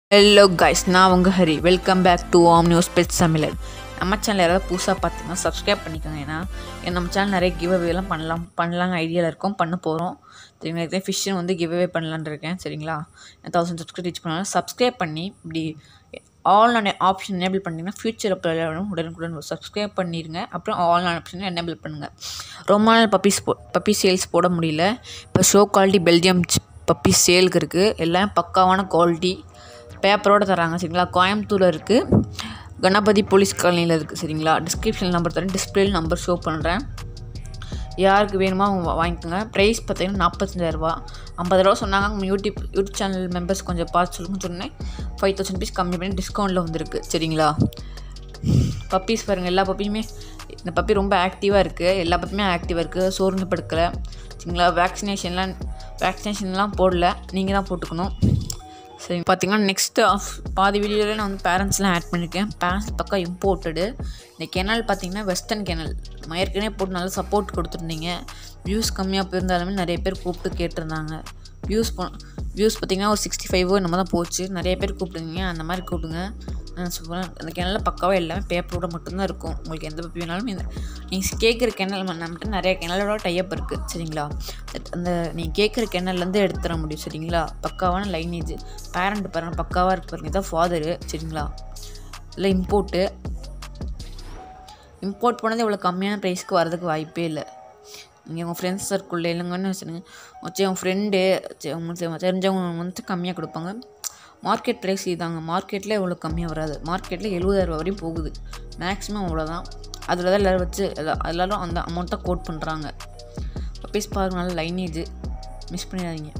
hello guys நான் உங்கள் Hari welcome back to ஓம் நியூஸ் பெட் சமையலர் நம்ம சேனல் யாராவது புதுசாக பார்த்தீங்கன்னா சப்ஸ்கிரைப் பண்ணிக்கோங்க ஏன்னா ஏன்னா நம்ம சேனல் நிறைய கிவ் அவேலாம் பண்ணலாம் பண்ணலாங்க ஐடியாவில் இருக்கோம் பண்ண போகிறோம் சரிங்களா இதே ஃபிஷ்ஷும் வந்து கிவ் அவே பண்ணலான்னு இருக்கேன் சரிங்களா தௌசண்ட் சப்ஸ்கிரைப் ரீச் பண்ணாலும் சப்ஸ்கிரைப் பண்ணி இப்படி ஆல் ஆன் ஆப்ஷன் எனேபிள் பண்ணிங்கன்னா ஃபியூச்சர் அப்புறம் உடனுக்குடன் சப்ஸ்கிரைப் பண்ணிடுங்க அப்புறம் ஆல் ஆன் ஆப்ஷன் எனேபிள் பண்ணுங்கள் ரொம்ப நாள் பப்பீஸ் போ பப்பி சேல்ஸ் போட முடியல இப்போ ஷோ குவாலிட்டி பெல்ஜியம் பப்பி சேலுக்கு இருக்குது எல்லாம் பக்காவான குவாலிட்டி பேப்பரோடு தராங்க சரிங்களா கோயம்புத்தூரில் இருக்குது கணபதி போலீஸ் காலனியில் இருக்குது சரிங்களா டிஸ்கிரிப்ஷன் நம்பர் தரேன் டிஸ்பிளேல நம்பர் ஷோ பண்ணுறேன் யாருக்கு வேணுமோ அவங்க வாங்கிக்கோங்க ப்ரைஸ் பார்த்தீங்கன்னா நாற்பத்தஞ்சாயிரரூபா ஐம்பது ரூபா சொன்னாங்க உங்கள் யூடியூப் யூடியூப் சேனல் மெம்பர்ஸ் கொஞ்சம் பார்த்து சொல்லுங்கன்னு சொன்னேன் ஃபைவ் தௌசண்ட் பீஸ் கம்மி பண்ணி டிஸ்கவுண்ட்டில் வந்திருக்கு சரிங்களா பப்பீஸ் பாருங்கள் எல்லா பப்பியுமே இந்த பப்பி ரொம்ப ஆக்டிவாக இருக்குது எல்லா பப்பியுமே ஆக்டிவாக இருக்குது சோர்ந்து படுக்கலை சரிங்களா வேக்சினேஷன்லாம் வேக்சினேஷன்லாம் போடல நீங்கள் தான் போட்டுக்கணும் சரி பார்த்தீங்கன்னா நெக்ஸ்ட்டு ஆஃப் பாதி வீடியோவில் நான் வந்து பேரண்ட்ஸ்லாம் ஆட் பண்ணியிருக்கேன் பேரண்ட்ஸ் பக்கம் இம்போர்ட்டடு இந்த கெனல் பார்த்தீங்கன்னா வெஸ்டர்ன் கெனல் ஏற்கனவே போட்டு நல்லா சப்போர்ட் கொடுத்துருந்தீங்க வியூஸ் கம்மியாக போயிருந்தாலுமே நிறைய பேர் கூப்பிட்டு கேட்டிருந்தாங்க வியூஸ் போ வியூஸ் பார்த்தீங்கன்னா ஒரு சிக்ஸ்டி ஃபைவோ நம்ம தான் போச்சு நிறைய பேர் கூப்பிடுங்க அந்த மாதிரி கூப்பிடுங்க நான் சொல்கிறேன் அந்த கிணல்ல பக்காவாக எல்லாமே பேப்பரோட மட்டும்தான் இருக்கும் உங்களுக்கு எந்த பப்பி வேணாலும் இந்த நீங்கள் கேட்குற கிணல் நம்மகிட்ட நிறைய கிணலோட டைப் இருக்குது சரிங்களா அந்த நீங்கள் கேட்குற கிணல்லேருந்து எடுத்து தர முடியும் சரிங்களா பக்காவான லைனேஜ் பேரண்ட் பாருங்கள் பக்காவாக இருக்கு பாருங்க இதான் ஃபாதரு சரிங்களா இல்லை இம்போர்ட்டு இம்போர்ட் பண்ணது இவ்வளோ கம்மியான ப்ரைஸ்க்கு வரதுக்கு வாய்ப்பே இல்லை நீங்கள் உங்கள் ஃப்ரெண்ட்ஸ் சர்க்கிளில் இல்லைங்கன்னு வச்சுருங்க வச்சு உங்கள் ஃப்ரெண்டு உங்களுக்கு தெரிஞ்சவங்க வந்து கம்மியாக கொடுப்பாங்க மார்க்கெட் ப்ரைஸ் இதாங்க மார்க்கெட்டில் இவ்வளோ கம்மியாக வராது மார்க்கெட்டில் எழுபதாயிரம் வரையும் போகுது மேக்ஸிமம் அவ்வளோதான் அதில் தான் எல்லோரும் வச்சு எல்லோரும் அந்த அமௌண்ட்டை கோட் பண்ணுறாங்க பீஸ் பாருங்க நல்ல லைனேஜ் மிஸ் பண்ணிடாதீங்க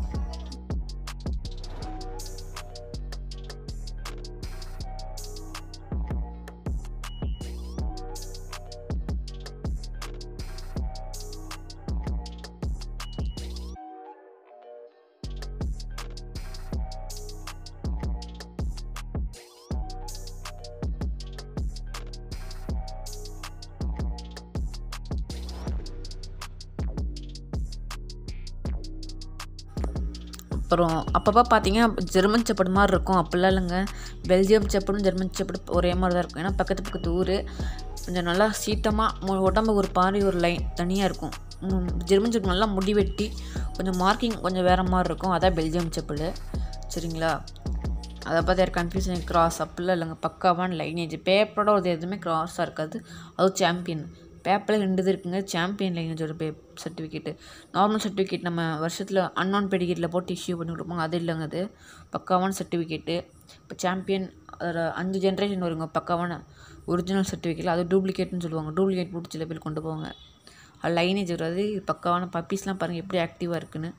அப்புறம் அப்பப்போ பார்த்தீங்கன்னா ஜெர்மன் செப்படு மாதிரி இருக்கும் அப்படிலாம் இல்லைங்க பெல்ஜியம் செப்படும் ஜெர்மன் செப்படு ஒரே மாதிரி தான் இருக்கும் ஏன்னா பக்கத்து பக்கத்து ஊர் கொஞ்சம் நல்லா சீட்டமாக உடம்புக்கு ஒரு பாரி ஒரு லைன் தனியாக இருக்கும் ஜெர்மன் செப்பல் நல்லா முடி வெட்டி கொஞ்சம் மார்க்கிங் கொஞ்சம் வேறு மாதிரி இருக்கும் அதான் பெல்ஜியம் செப்பல் சரிங்களா அதை பார்த்து யார் கன்ஃபியூஷன் கிராஸ் அப்படிலாம் இல்லைங்க பக்காவான லைனேஜ் பேப்பரோட ஒரு எதுவுமே கிராஸாக இருக்காது அதுவும் சாம்பியன் பேப்பரில் ரெண்டு இது இருக்குங்க சாம்பியன் லைனேஜோட பே சர்டிஃபிகேட்டு நார்மல் சர்டிஃபிகேட் நம்ம வருஷத்தில் அன்னோன் பெடிகேட்டில் போட்டு இஷ்யூ பண்ணி கொடுப்பாங்க அது இல்லைங்க அது பக்காவான சர்டிஃபிகேட்டு இப்போ சாம்பியன் அதில் அஞ்சு ஜென்ரேஷன் வருங்க பக்காவான ஒரிஜினல் சர்டிஃபிகேட் அது டூப்ளிகேட்னு சொல்லுவாங்க டூப்ளிகேட் போட்டு சில பேர் கொண்டு போவாங்க அது லைனேஜ் வராது பக்காவான பப்பீஸ்லாம் பாருங்கள் எப்படி ஆக்டிவாக இருக்குன்னு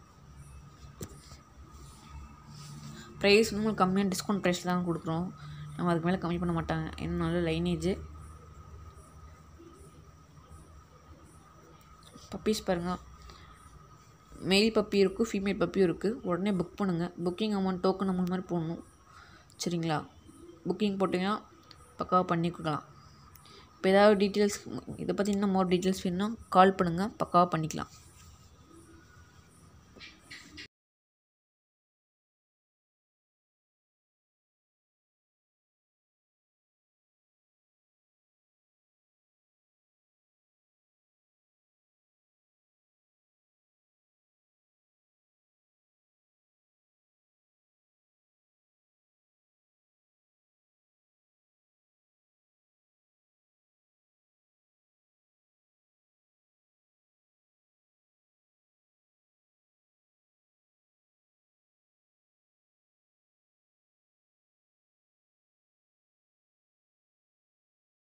ப்ரைஸ் உங்களுக்கு கம்மியான டிஸ்கவுண்ட் ப்ரைஸ் தான் கொடுக்குறோம் நம்ம அதுக்கு மேலே கம்மி பண்ண மாட்டாங்க என்ன நல்ல லைனேஜ் பப்பீஸ் பாருங்கள் மெயில் பப்பி இருக்குது ஃபீமேல் பப்பியும் இருக்குது உடனே புக் பண்ணுங்கள் புக்கிங் அமௌண்ட் டோக்கன் அமௌண்ட் மாதிரி போடணும் சரிங்களா புக்கிங் போட்டிங்கன்னா பக்காவாக பண்ணி கொடுக்கலாம் இப்போ ஏதாவது டீட்டெயில்ஸ் இதை பற்றி இன்னும் மோர் டீட்டெயில்ஸ் வேணும்னா கால் பண்ணுங்கள் பக்காவாக பண்ணிக்கலாம்